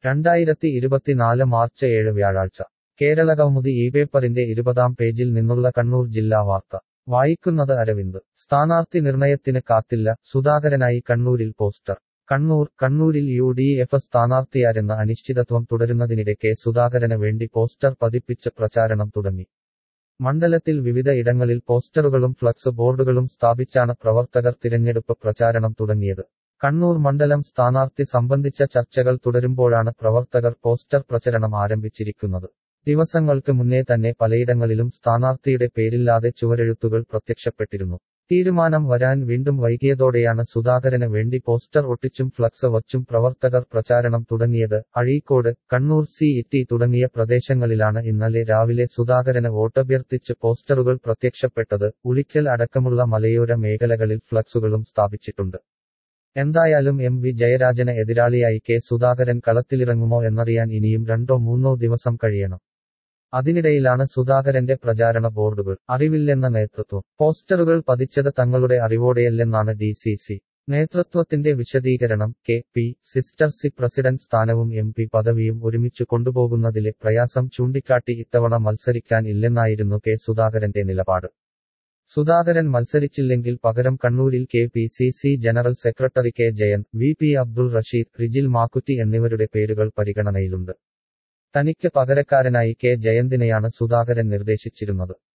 രണ്ടായിരത്തി ഇരുപത്തിനാല് മാർച്ച് ഏഴ് വ്യാഴാഴ്ച കേരള കൗമുദി ഈ പേപ്പറിന്റെ ഇരുപതാം പേജിൽ നിന്നുള്ള കണ്ണൂർ ജില്ലാ വാർത്ത വായിക്കുന്നത് അരവിന്ദ് സ്ഥാനാർത്ഥി നിർണയത്തിന് കാത്തില്ല സുധാകരനായി കണ്ണൂരിൽ പോസ്റ്റർ കണ്ണൂർ കണ്ണൂരിൽ യു ഡി എഫ് സ്ഥാനാർത്ഥിയാരെന്ന അനിശ്ചിതത്വം തുടരുന്നതിനിടെ കെ സുധാകരന് വേണ്ടി പോസ്റ്റർ പതിപ്പിച്ച് പ്രചാരണം തുടങ്ങി മണ്ഡലത്തിൽ വിവിധ ഇടങ്ങളിൽ പോസ്റ്ററുകളും ഫ്ലക്സ് ബോർഡുകളും സ്ഥാപിച്ചാണ് പ്രവർത്തകർ തിരഞ്ഞെടുപ്പ് പ്രചാരണം തുടങ്ങിയത് കണ്ണൂർ മണ്ഡലം സ്ഥാനാർത്ഥി സംബന്ധിച്ച ചർച്ചകൾ തുടരുമ്പോഴാണ് പ്രവർത്തകർ പോസ്റ്റർ പ്രചരണം ആരംഭിച്ചിരിക്കുന്നത് ദിവസങ്ങൾക്ക് മുന്നേ തന്നെ പലയിടങ്ങളിലും സ്ഥാനാർത്ഥിയുടെ പേരില്ലാതെ ചുവരെഴുത്തുകൾ പ്രത്യക്ഷപ്പെട്ടിരുന്നു തീരുമാനം വരാൻ വീണ്ടും വൈകിയതോടെയാണ് സുധാകരന് വേണ്ടി പോസ്റ്റർ ഒട്ടിച്ചും ഫ്ലക്സ് വച്ചും പ്രവർത്തകർ പ്രചാരണം തുടങ്ങിയത് അഴീക്കോട് കണ്ണൂർ സി ഇറ്റി തുടങ്ങിയ പ്രദേശങ്ങളിലാണ് ഇന്നലെ രാവിലെ സുധാകരന് വോട്ടഭ്യർത്ഥിച്ച് പോസ്റ്ററുകൾ പ്രത്യക്ഷപ്പെട്ടത് ഉളിക്കൽ അടക്കമുള്ള മലയോര മേഖലകളിൽ ഫ്ലക്സുകളും സ്ഥാപിച്ചിട്ടുണ്ട് എന്തായാലും എം വി ജയരാജന് എതിരാളിയായി കെ സുധാകരൻ കളത്തിലിറങ്ങുമോ എന്നറിയാൻ ഇനിയും രണ്ടോ മൂന്നോ ദിവസം കഴിയണം അതിനിടയിലാണ് സുധാകരന്റെ പ്രചാരണ ബോർഡുകൾ അറിവില്ലെന്ന നേതൃത്വം പോസ്റ്ററുകൾ പതിച്ചത് തങ്ങളുടെ അറിവോടെയല്ലെന്നാണ് ഡി സി സി നേതൃത്വത്തിന്റെ വിശദീകരണം കെ പി സിസ്റ്റർ സി പ്രസിഡന്റ് സ്ഥാനവും എം പി പദവിയും ഒരുമിച്ചു കൊണ്ടുപോകുന്നതിലെ പ്രയാസം ചൂണ്ടിക്കാട്ടി ഇത്തവണ മത്സരിക്കാൻ ഇല്ലെന്നായിരുന്നു കെ സുധാകരന്റെ നിലപാട് സുധാകരൻ മത്സരിച്ചില്ലെങ്കിൽ പകരം കണ്ണൂരിൽ K P C C general secretary K Jayanth V P Abdul Rasheed Rijil Makkutty എന്നിവരുടെ പേരുകൾ പരിഗണനയിലുണ്ട് തനിക്ക് പകരക്കാരനായി കെ ജയന്തിനെയാണ് സുധാകരൻ നിർദ്ദേശിച്ചിരുന്നത്